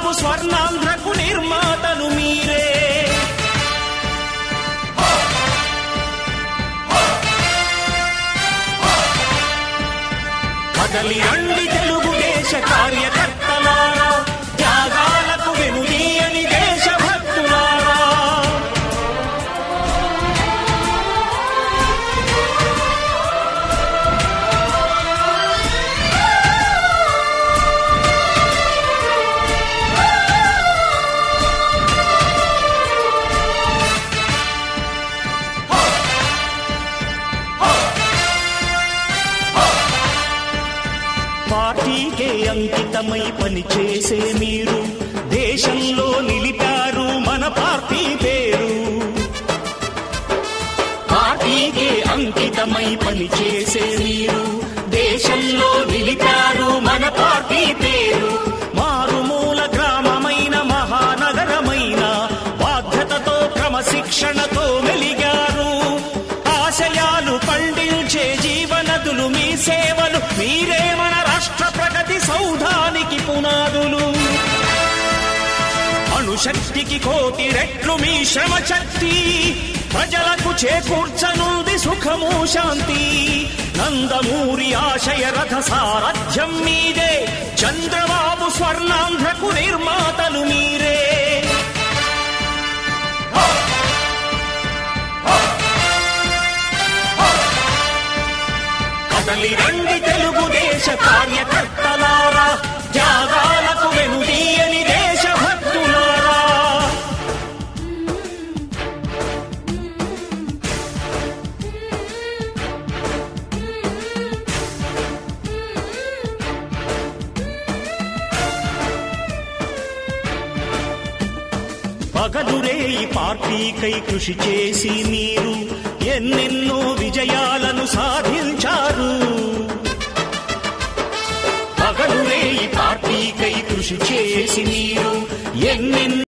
చంద్రబాబు స్వర్ణాంధ్రకు నిర్మాతలు మీరే కదలి రండి తెలుగుదేశ కార్యకర్తలారా త్యాగాలకు వెనుదీయని దేశభక్తులారా పార్టీకే అంకితమై పనిచేసే మీరు దేశంలో నిలిపారు మన పార్టీ పేరు పార్టీకే అంకితమై పనిచేసే మీరు దేశంలో నిలిపారు మన పార్టీ పేరు మారుమూల గ్రామమైన మహానగరమైన బాధ్యతతో క్రమశిక్షణతో మెలిగారు ఆశయాలు పండించే జీవనదులు మీ సేవలు మీరే మన రాష్ట్ర ప్రగతి సౌధానికి పునాదులు అణుశక్తికి కోటి రెట్లు మీ శ్రమ శక్తి ప్రజలకు చేకూర్చనుంది సుఖము శాంతి నందమూరి ఆశయ రథ సారథ్యం మీదే చంద్రబాబు స్వర్ణాంధ్రకు నిర్మాతలు మీరే కదలి రండి తెలుగుదేశ కార్యకర్తలారా త్యాగాలకు వెనుదీయని దేశభక్తులారా పగలురే ఈ పార్టీకై కృషి చేసి మీరు ఎన్నెన్నో విజయాలు